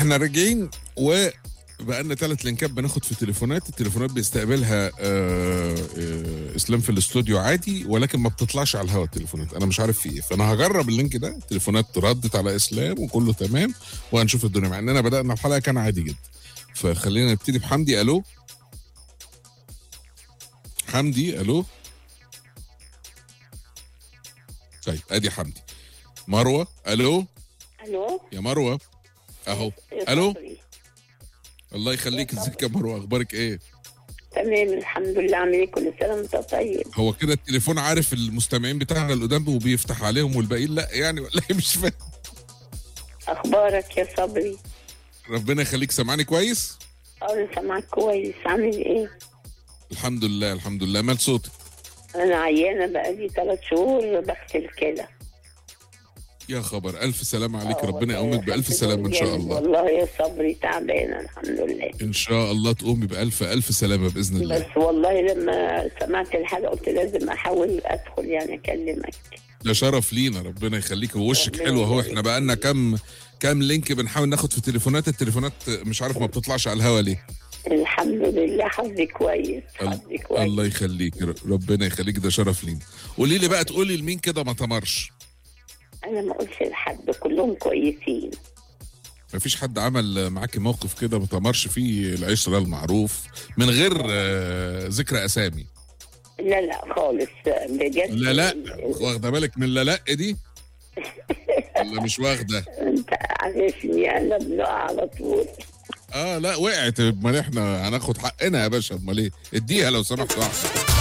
احنا راجعين و بقالنا ثلاث لينكات بناخد في تليفونات التليفونات بيستقبلها آه آه اسلام في الاستوديو عادي ولكن ما بتطلعش على الهواء التليفونات انا مش عارف في ايه فانا هجرب اللينك ده التليفونات ردت على اسلام وكله تمام وهنشوف الدنيا مع اننا بدانا الحلقه كان عادي جدا فخلينا نبتدي بحمدي الو حمدي الو طيب ادي حمدي مروه الو الو يا مروه اهو يا الو صبري. الله يخليك ازيك يا مروه اخبارك ايه تمام الحمد لله عامل ايه كل سنه وانت طيب هو كده التليفون عارف المستمعين بتاعنا القدام وبيفتح عليهم والباقيين لا يعني ولا إيه؟ مش فاهم اخبارك يا صبري ربنا يخليك سامعني كويس اه انا سامعك كويس عامل ايه الحمد لله الحمد لله مال صوتك انا عيانه بقالي ثلاث شهور بغسل كلى يا خبر الف سلامه عليك آه ربنا والله يقومك بالف خدت سلامه ان دور شاء جامد. الله والله يا صبري تعبانه الحمد لله ان شاء الله تقومي بالف الف سلامه باذن الله بس والله لما سمعت الحلقه قلت لازم احاول ادخل يعني اكلمك ده شرف لينا ربنا يخليك ووشك ربنا حلو اهو يخليك. احنا بقالنا كام كام لينك بنحاول ناخد في تليفونات التليفونات مش عارف ما بتطلعش على الهوا ليه الحمد لله حظي كويس حظي كويس الله يخليك ر- ربنا يخليك ده شرف لينا قولي لي بقى تقولي لمين كده ما تمرش انا ما اقولش لحد كلهم كويسين ما فيش حد عمل معاكي موقف كده ما تمرش فيه العشره المعروف من غير آه، ذكر اسامي لا لا خالص بجد لا لا واخده بالك من لا لا دي ولا مش واخده انت عارفني انا بنقع على طول اه لا وقعت امال احنا هناخد حقنا يا باشا امال ايه اديها لو سمحت واحده